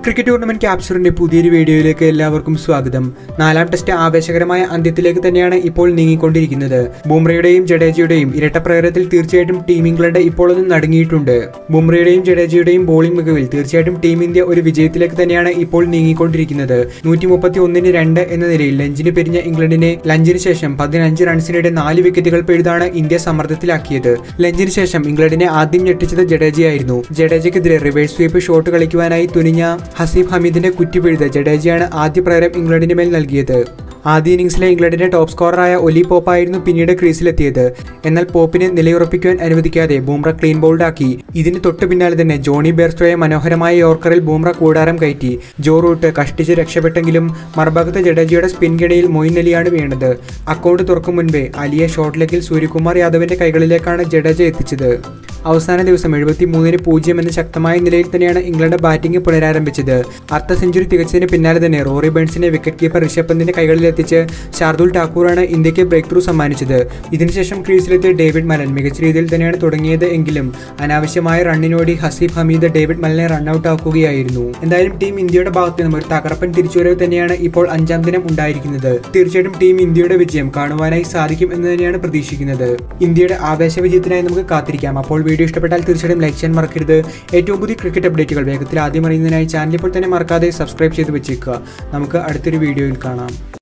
cricket tournament ക്യാപ്ചറിന്റെ പുതിയൊരു വീഡിയോയിലേക്ക് എല്ലാവർക്കും സ്വാഗതം നാലാം ടെസ്റ്റ് ആവേശകരമായ അന്ത്യത്തിലേക്ക് തന്നെയാണ് ഇപ്പോൾ നീങ്ങിക്കൊണ്ടിരിക്കുന്നത് ബുംറയുടെയും ജഡേജയുടെയും ഇരട്ട പ്രകടനത്തിൽ തീർച്ചയായിട്ടും ടീം ഇംഗ്ലണ്ട് ഇപ്പോൾ ഒന്ന് നടുങ്ങിയിട്ടുണ്ട് ബുംറയുടെയും ജഡേജയുടെയും ബോളിംഗ് മികവിൽ തീർച്ചയായിട്ടും ടീം ഇന്ത്യ ഒരു വിജയത്തിലേക്ക് തന്നെയാണ് ഇപ്പോൾ നീങ്ങിക്കൊണ്ടിരിക്കുന്നത് നൂറ്റി മുപ്പത്തി ഒന്നിന് രണ്ട് എന്ന നിലയിൽ ലഞ്ചിന് പിരിഞ്ഞ ഇംഗ്ലണ്ടിനെ ലഞ്ചിന് ശേഷം പതിനഞ്ച് റൺസിനിടെ നാല് വിക്കറ്റുകൾ പിഴുതാണ് ഇന്ത്യ സമ്മർദ്ദത്തിലാക്കിയത് ലഞ്ചിന് ശേഷം ഇംഗ്ലണ്ടിനെ ആദ്യം ഞെട്ടിച്ചത് ജഡേജയായിരുന്നു ജഡേജയ്ക്കെതിരെ റിവേഴ്സ് സ്വീപ്പ് ഷോട്ട് കളിക്കുവാനായി തുനിഞ്ഞ ഹസീഫ് ഹമീദിന്റെ കുറ്റിപിഴുത് ജഡേജയാണ് ആദ്യ പ്രകടനം ഇംഗ്ലണ്ടിന് മേൽ നൽകിയത് ആദ്യ ഇന്നിംഗ്സിലെ ഇംഗ്ലണ്ടിന്റെ ടോപ്പ് സ്കോററായ ഒലി പോപ്പായിരുന്നു പിന്നീട് ക്രീസിലെത്തിയത് എന്നാൽ പോപ്പിനെ നിലയുറപ്പിക്കുവാൻ അനുവദിക്കാതെ ബൂംറ ക്ലീൻ ബോൾഡാക്കി ഇതിന് തൊട്ടു പിന്നാലെ തന്നെ ജോണി ബെർസ്റ്റോയെ മനോഹരമായ യോർക്കറിൽ ബൂംറ കൂടാരം കയറ്റി ജോ റൂട്ട് കഷ്ടിച്ച് രക്ഷപ്പെട്ടെങ്കിലും മറുഭാഗത്ത് ജഡേജയുടെ സ്പിൻ കിടയിൽ മൊയിൻ അലിയാണ് വീണത് അക്കൗണ്ട് തുറക്കും മുൻപേ അലിയെ ഷോട്ട് ലെഗിൽ സൂര്യകുമാർ യാദവിന്റെ കൈകളിലേക്കാണ് ജഡേജ എത്തിച്ചത് അവസാന ദിവസം എഴുപത്തി മൂന്നിന് പൂജ്യം എന്ന ശക്തമായ നിലയിൽ തന്നെയാണ് ഇംഗ്ലണ്ട് ബാറ്റിംഗ് പുനരാരംഭിച്ചത് അർദ്ധ സെഞ്ചുറി തികച്ചതിന് പിന്നാലെ തന്നെ റോറി ബേൺസിനെ വിക്കറ്റ് കീപ്പർ ഋഷഭ് പന്തിന്റെ കൈകളിലെത്തിച്ച് ഷാർദുൽ ടാക്കൂറാണ് ഇന്ത്യക്ക് ബ്രേക്ക് ത്രൂ സമ്മാനിച്ചത് ഇതിനുശേഷം ക്രീസിലെത്തിയ ഡേവിഡ് മലൻ മികച്ച രീതിയിൽ തന്നെയാണ് തുടങ്ങിയത് എങ്കിലും അനാവശ്യമായ റണ്ണിനോടി ഹസീഫ് ഹമീദ് ഡേവിഡ് മലനെ റണ്ണൌട്ട് ആക്കുകയായിരുന്നു എന്തായാലും ടീം ഇന്ത്യയുടെ ഭാഗത്ത് നിന്നും ഒരു തകർപ്പൻ തിരിച്ചുവരവ് തന്നെയാണ് ഇപ്പോൾ അഞ്ചാം ദിനം ഉണ്ടായിരിക്കുന്നത് തീർച്ചയായിട്ടും ടീം ഇന്ത്യയുടെ വിജയം കാണുവാനായി സാധിക്കും എന്ന് തന്നെയാണ് പ്രതീക്ഷിക്കുന്നത് ഇന്ത്യയുടെ ആവേശ വിജയത്തിനായി നമുക്ക് കാത്തിരിക്കാം അപ്പോൾ വീഡിയോ ഇഷ്ടപ്പെട്ടാൽ തീർച്ചയായിട്ടും ലൈക്ക് ചെയ്യാൻ മറക്കരുത് ഏറ്റവും പുതിയ ക്രിക്കറ്റ് അപ്ഡേറ്റുകൾ വേഗത്തിൽ ആദ്യം അറിയുന്നതിനായി ചാനൽ ഇപ്പോൾ തന്നെ മറക്കാതെ സബ്സ്ക്രൈബ് ചെയ്ത് വെച്ചേക്കുക നമുക്ക് അടുത്തൊരു വീഡിയോയിൽ കാണാം